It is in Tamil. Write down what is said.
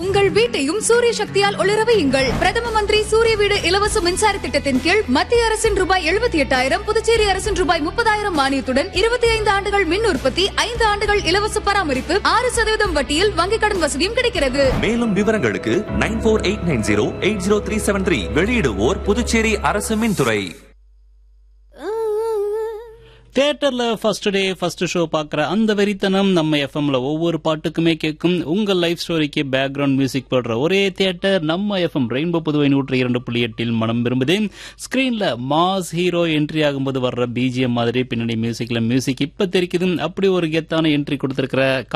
உங்கள் வீட்டையும் சூரிய சக்தியால் ஒளிர வையுங்கள் பிரதம மந்திரி சூரிய வீடு இலவச மின்சார திட்டத்தின் கீழ் மத்திய அரசின் ரூபாய் எழுபத்தி எட்டாயிரம் புதுச்சேரி அரசின் ரூபாய் முப்பதாயிரம் மானியத்துடன் இருபத்தி ஐந்து ஆண்டுகள் மின் உற்பத்தி ஐந்து ஆண்டுகள் இலவச பராமரிப்பு ஆறு சதவீதம் வட்டியில் வங்கிக் கடன் வசதியும் கிடைக்கிறது மேலும் விவரங்களுக்கு nine four eight nine zero eight zero three seven three வெளியிடுவோர் புதுச்சேரி அரசு மின்துறை தியேட்டர்ல ஃபர்ஸ்ட் டே ஃபர்ஸ்ட் ஷோ பார்க்குற அந்த வெறித்தனம் நம்ம எஃப்எம்ல ஒவ்வொரு பாட்டுக்குமே கேட்கும் உங்கள் லைஃப் ஸ்டோரிக்கு பேக்ரவுண்ட் மியூசிக் போடுற ஒரே தியேட்டர் நம்ம எஃப்எம் ரெயின்போ புதுவை நூற்றி இரண்டு புள்ளி எட்டில் மனம் விரும்புது ஸ்கிரீன்ல மாஸ் ஹீரோ என்ட்ரி ஆகும்போது வர்ற பிஜிஎம் மாதிரி பின்னணி மியூசிக்ல மியூசிக் இப்ப தெரிக்குது அப்படி ஒரு கெத்தான என்ட்ரி கொடுத்திருக்கிற